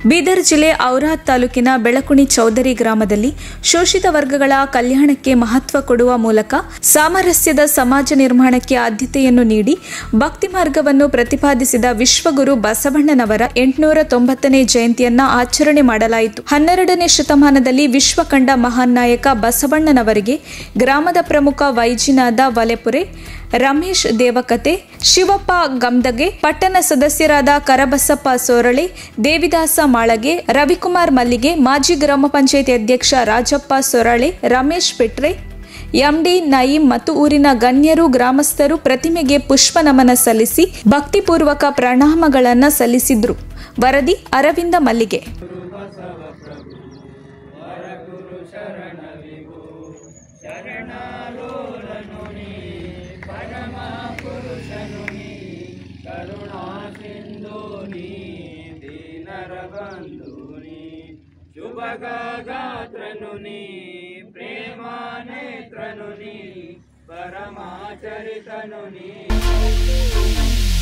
ಬೀದರ್ ಜಿಲ್ಲೆ ಔರಾದ್ ತಾಲೂಕಿನ ಬೆಳಕುಣಿ ಚೌಧರಿ ಗ್ರಾಮದಲ್ಲಿ ಶೋಷಿತ ವರ್ಗಗಳ ಕಲ್ಯಾಣಕ್ಕೆ ಮಹತ್ವ ಕೊಡುವ ಮೂಲಕ ಸಾಮರಸ್ಯದ ಸಮಾಜ ನಿರ್ಮಾಣಕ್ಕೆ ಆದ್ಯತೆಯನ್ನು ನೀಡಿ ಭಕ್ತಿ ಮಾರ್ಗವನ್ನು ಪ್ರತಿಪಾದಿಸಿದ ವಿಶ್ವಗುರು ಬಸವಣ್ಣನವರ ಎಂಟುನೂರ ತೊಂಬತ್ತನೇ ಜಯಂತಿಯನ್ನ ಆಚರಣೆ ಮಾಡಲಾಯಿತು ಹನ್ನೆರಡನೇ ಶತಮಾನದಲ್ಲಿ ವಿಶ್ವ ಕಂಡ ಮಹಾನ್ ನಾಯಕ ಬಸವಣ್ಣನವರಿಗೆ ಗ್ರಾಮದ ಪ್ರಮುಖ ವೈಜಿನಾಥ ವಲೆಪುರೆ ರಮೇಶ್ ದೇವಕತೆ ಶಿವಪ್ಪ ಗಮ್ದಗೆ ಪಟ್ಟಣ ಸದಸ್ಯರಾದ ಕರಬಸಪ್ಪ ಸೋರಳೆ ದೇವಿದಾಸ ಮಾಳಗೆ ರವಿಕುಮಾರ್ ಮಲ್ಲಿಗೆ ಮಾಜಿ ಗ್ರಾಮ ಪಂಚಾಯತಿ ಅಧ್ಯಕ್ಷ ರಾಜಪ್ಪ ಸೊರಳೆ ರಮೇಶ್ ಪೆಟ್ರೆ ಎಂಡಿ ನಯೀಂ ಮತ್ತು ಊರಿನ ಗಣ್ಯರು ಗ್ರಾಮಸ್ಥರು ಪ್ರತಿಮೆಗೆ ಪುಷ್ಪ ನಮನ ಸಲ್ಲಿಸಿ ಭಕ್ತಿಪೂರ್ವಕ ಪ್ರಣಾಮಗಳನ್ನು ಸಲ್ಲಿಸಿದ್ರು ವರದಿ ಅರವಿಂದ ಮಲ್ಲಿಗೆ దీనర బంధుని శుభగాత్రనుని ప్రేమానేత్రనుని పరమాచరితనుని